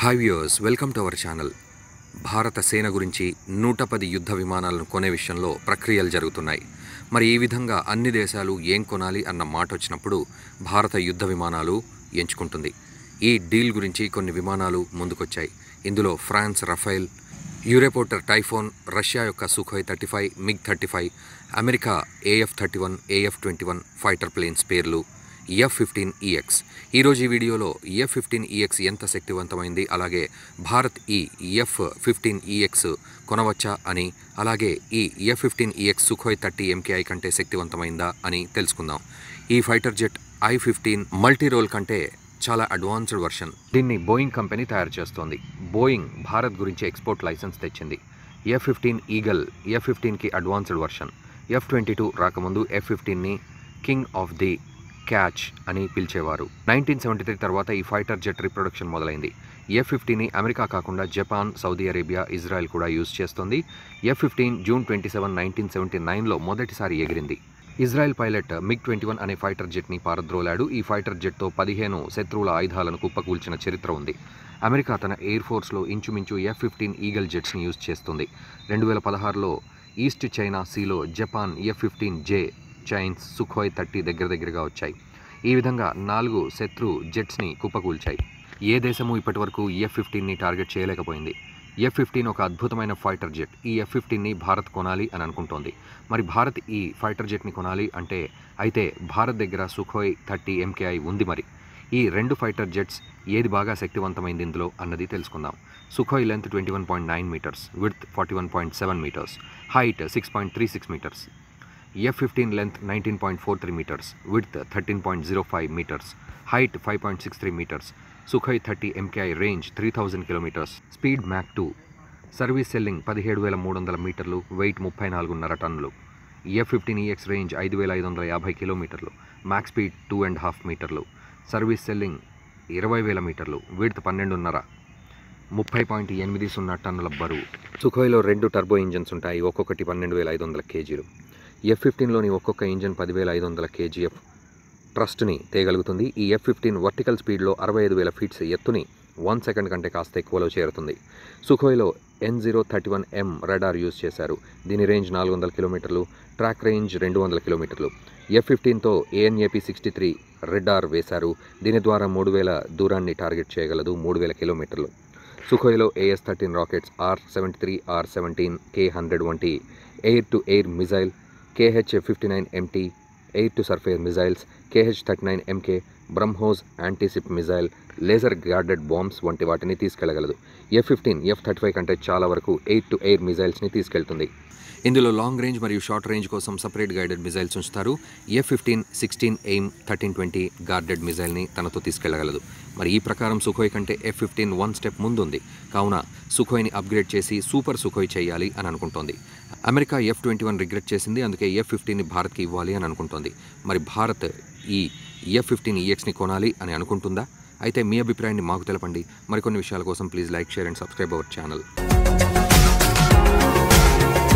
hi viewers welcome to our channel భారత సేన గురించి నూట పది యుద్ధ విమానాలను కొనే విషయంలో ప్రక్రియలు జరుగుతున్నాయి మరి ఈ విధంగా అన్ని దేశాలు ఏం కొనాలి అన్న మాట వచ్చినప్పుడు భారత యుద్ధ విమానాలు ఎంచుకుంటుంది ఈ డీల్ గురించి కొన్ని విమానాలు ముందుకొచ్చాయి ఇందులో France Rafale Eurofighter Typhoon Russia యొక్క Sukhoi thirty five MiG thirty five America F thirty one F twenty one fighter planes పేర్లు ఎఫ్ ఫిఫ్టీన్ ఈఎక్స్ ఈరోజు ఈ వీడియోలో ఎఫ్ ఫిఫ్టీన్ ఈఎక్స్ ఎంత శక్తివంతమైంది అలాగే భారత్ ఈ ఎఫ్ ఫిఫ్టీన్ ఈఎక్స్ కొనవచ్చా అని అలాగే ఈ F fifteen EX Sukhoi thirty MKI కంటే శక్తివంతమైందా అని తెలుసుకుందాం ఈ fighter jet I fifteen multi role కంటే చాలా అడ్వాన్స్డ్ వర్షన్ దీన్ని బోయింగ్ కంపెనీ తయారు చేస్తోంది బోయింగ్ భారత్ గురించి ఎక్స్పోర్ట్ లైసెన్స్ తెచ్చింది ఎఫ్ ఫిఫ్టీన్ ఈగల్ ఎఫ్ ఫిఫ్టీన్కి advanced version F twenty two రాకముందు ఎఫ్ ఫిఫ్టీన్ని కింగ్ ఆఫ్ ది క్యాచ్ అని పిలిచేవారు నైన్టీన్ సెవెంటీ త్రీ తర్వాత ఈ ఫైటర్ జెట్ రిప్రొడక్షన్ మొదలైంది ఎఫ్ ఫిఫ్టీని అమెరికా కాకుండా జపాన్ సౌదీ అరేబియా ఇజ్రాయెల్ కూడా యూజ్ చేస్తుంది F fifteen June twenty seven nineteen seventy నైన్లో మొదటిసారి ఎగిరింది Israel pilot MiG twenty one అనే ఫైటర్ జెట్ని పారద్రోలాడు ఈ ఫైటర్ జెట్తో పదిహేను శత్రువుల ఆయుధాలను కుప్పకూల్చిన చరిత్ర ఉంది అమెరికా తన ఎయిర్ ఫోర్స్లో ఇంచుమించు ఎఫ్ ఫిఫ్టీన్ ఈగల్ జెట్స్ని యూజ్ చేస్తుంది రెండు వేల పదహారులో ఈస్ట్ చైనా సీలో Japan F fifteen J China's Sukhoi thirty దగ్గర దగ్గరగా వచ్చాయి ఈ విధంగా నాలుగు శత్రు జెట్స్ని కుప్పకూల్చాయి ఏ దేశము ఇప్పటివరకు ఎఫ్ ఫిఫ్టీన్ని టార్గెట్ చేయలేకపోయింది ఎఫ్ ఫిఫ్టీన్ ఒక అద్భుతమైన ఫైటర్ జెట్ ఈ ఎఫ్ ఫిఫ్టీన్ని భారత్ కొనాలి అని అనుకుంటోంది మరి భారత్ ఈ ఫైటర్ జెట్ని కొనాలి అంటే అయితే భారత్ దగ్గర సుఖోయ్ థర్టీ ఎంకేఐ ఉంది మరి ఈ రెండు ఫైటర్ జెట్స్ ఏది బాగా శక్తివంతమైంది ఇందులో అన్నది తెలుసుకుందాం Sukhoi length twenty one point nine metres width forty one point seven metres height six point three six metres F fifteen length nineteen point four three metres width thirteen point zero five metres height five point six three metres Sukhoi thirty MKI range three thousand kilometres speed Mach two service ceiling పదిహేడు వేల మూడు వందల మీటర్లు wait ముప్పై నాలుగున్నర టన్నులు F fifteen EX range ఐదు వేల ఐదు వందల యాభై కిలోమీటర్లు max speed two and half మీటర్లు సర్వీస్ సెల్లింగ్ ఇరవై వేల మీటర్లు విడ్త్ పన్నెండున్నర ముప్పై పాయింట్ ఎనిమిది సున్నా టన్నుల బరువు సుఖోయ్లో రెండు టర్బో ఇంజన్స్ ఉంటాయి ఒక్కొక్కటి పన్నెండు వేల ఐదు వందల కేజీలు ఎఫ్ ఫిఫ్టీన్లోని ఒక్కొక్క ఇంజన్ పదివేల ఐదు వందల కేజీఎఫ్ ట్రస్ట్ని తేగలుగుతుంది ఈ ఎఫ్ ఫిఫ్టీన్ వర్టికల్ స్పీడ్లో అరవై ఐదు వేల ఫీట్స్ ఎత్తుని వన్ సెకండ్ కంటే కాస్త ఎక్కువలో చేరుతుంది సుఖోయ్లో N zero thirty one M radar use చేశారు దీని రేంజ్ నాలుగు వందల కిలోమీటర్లు ట్రాక్ రేంజ్ రెండు వందల కిలోమీటర్లు ఎఫ్ ఫిఫ్టీన్తో ఏఎన్ఏపి సిక్స్టీ త్రీ రెడార్ వేశారు దీని ద్వారా మూడు వేల దూరాన్ని టార్గెట్ చేయగలదు మూడు వేల కిలోమీటర్లు సుఖోయ్లో AS thirteen rockets R seventy three R seventeen K hundred వంటి air to air missile KH fifty nine MT air to surface missiles KH thirty nine MK BrahMos antiship missile laser guided bombs వంటి వాటిని తీసుకెళ్లగలదు F fifteen F thirty five కంటే చాలా వరకు air to air మిజైల్స్ని తీసుకెళ్తుంది ఇందులో లాంగ్ రేంజ్ మరియు షార్ట్ రేంజ్ కోసం సపరేట్ గైడెడ్ మిజైల్స్ ఉంచుతారు F fifteen sixteen AIM thirteen twenty guided మిజైల్ని తనతో తీసుకెళ్లగలదు మరి ఈ ప్రకారం సుఖోయ్ కంటే ఎఫ్ ఫిఫ్టీన్ వన్ స్టెప్ ముందుంది కావున సుఖోయ్ని అప్గ్రేడ్ చేసి సూపర్ సుఖోయ్ చేయాలి అని అనుకుంటోంది America F twenty one regret చేసింది అందుకే ఎఫ్ ఫిఫ్టీన్ని భారత్కి ఇవ్వాలి అని అనుకుంటోంది మరి భారత్ ఈ ఎఫ్ ఫిఫ్టీన్ ఈఎక్స్ని కొనాలి అని అనుకుంటుందా అయితే మీ అభిప్రాయాన్ని మాకు తెలపండి మరికొన్ని విషయాల కోసం please like share and subscribe our channel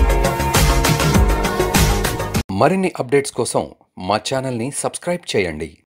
మరిన్ని అప్డేట్స్ కోసం మా ఛానల్ని సబ్స్క్రైబ్ చేయండి